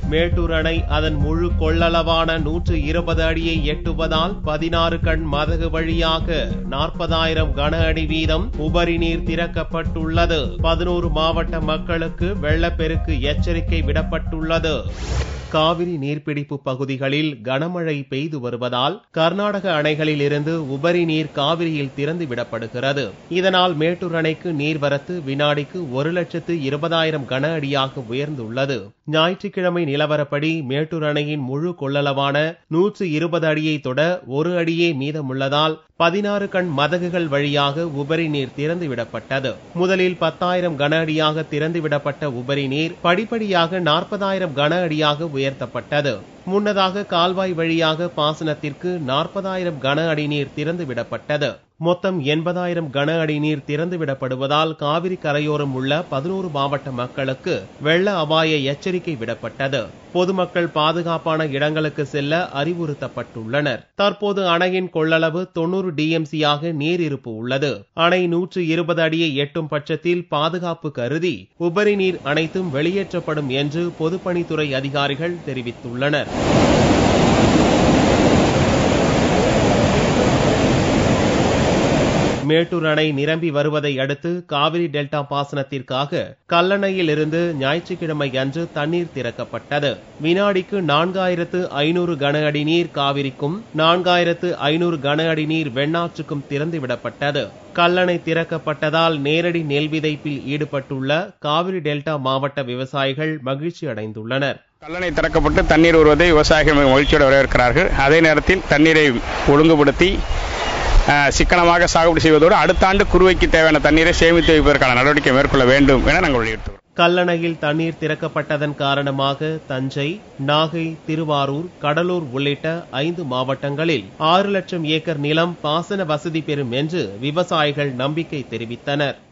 மேட்டூர் அணை அதன் முழு கொள்ளளவான நூற்று இருபது அடியை எட்டுவதால் பதினாறு கண் மதகு வழியாக நாற்பதாயிரம் கன அடி வீதம் உபரி நீர் திறக்கப்பட்டுள்ளது பதினோரு மாவட்ட மக்களுக்கு வெள்ளப்பெருக்கு எச்சரிக்கை விடப்பட்டுள்ளது காவிரி நீர்பிடிப்பு பகுதிகளில் கனமழை பெய்து வருவதால் கர்நாடக அணைகளில் இருந்து உபரி நீர் காவிரியில் திறந்து விடப்படுகிறது இதனால் மேட்டூர் அணைக்கு நீர்வரத்து வினாடிக்கு ஒரு லட்சத்து இருபதாயிரம் கன அடியாக உயர்ந்துள்ளது ஞாயிற்றுக்கிழமை நிலவரப்படி மேட்டூர் அணையின் முழு கொள்ளளவான நூற்று இருபது அடியை தொட ஒரு அடியே மீதமுள்ளதால் பதினாறு கண் மதகுகள் வழியாக உபரி நீர் திறந்து விடப்பட்டது முதலில் பத்தாயிரம் கன அடியாக திறந்து விடப்பட்ட உபரி நீர் படிப்படியாக நாற்பதாயிரம் கன அடியாக உயர்த்தப்பட்டது முன்னதாக கால்வாய் வழியாக பாசனத்திற்கு நாற்பதாயிரம் கன அடி நீர் திறந்து விடப்பட்டது மொத்தம் எண்பதாயிரம் கன அடி நீர் திறந்து விடப்படுவதால் காவிரி கரையோரம் உள்ள பதினோரு மாவட்ட மக்களுக்கு வெள்ள அபாய எச்சரிக்கை விடப்பட்டது பொதுமக்கள் பாதுகாப்பான இடங்களுக்கு செல்ல அறிவுறுத்தப்பட்டுள்ளனர் தற்போது அணையின் கொள்ளளவு தொன்னூறு டிஎம்சியாக நீர் இருப்பு உள்ளது அணை நூற்று இருபது அடியை எட்டும் பட்சத்தில் பாதுகாப்பு கருதி உபரி நீர் அனைத்தும் வெளியேற்றப்படும் என்று பொதுப்பணித்துறை அதிகாரிகள் தெரிவித்துள்ளனர் மேட்டூர் அணை நிரம்பி வருவதை அடுத்து காவிரி டெல்டா பாசனத்திற்காக கல்லணையில் இருந்து ஞாயிற்றுக்கிழமை அன்று தண்ணீர் திறக்கப்பட்டது வினாடிக்கு நான்காயிரத்து ஐநூறு கன அடி நீர் காவிரிக்கும் நான்காயிரத்து ஐநூறு கன அடி நீர் வெண்ணாற்றுக்கும் திறந்து விடப்பட்டது கல்லணை திறக்கப்பட்டதால் நேரடி நெல் விதைப்பில் ஈடுபட்டுள்ள காவிரி டெல்டா மாவட்ட விவசாயிகள் மகிழ்ச்சி அடைந்துள்ளனர் கல்லணை திறக்கப்பட்டு தண்ணீர் வருவதை விவசாயிகள் மிக மகிழ்ச்சியோடு வரவேற்கிறார்கள் அதே நேரத்தில் தண்ணீரை ஒழுங்குபடுத்தி அஹ், சிக்கனமாக சாகுபடி செய்வதோடு அடுத்த ஆண்டு குறுவைக்கு தேவையான தண்ணீரை சேமித்து வைப்பதற்கான நடவடிக்கை மேற்கொள்ள வேண்டும் என நாங்கள் வலியுறுத்துகிறோம் கல்லணையில் தண்ணீர் திறக்கப்பட்டதன் காரணமாக தஞ்சை நாகை திருவாரூர் கடலூர் உள்ளிட்ட ஐந்து மாவட்டங்களில் ஆறு லட்சம் ஏக்கர் நிலம் பாசன வசதி பெறும் என்று விவசாயிகள் நம்பிக்கை தெரிவித்தனர்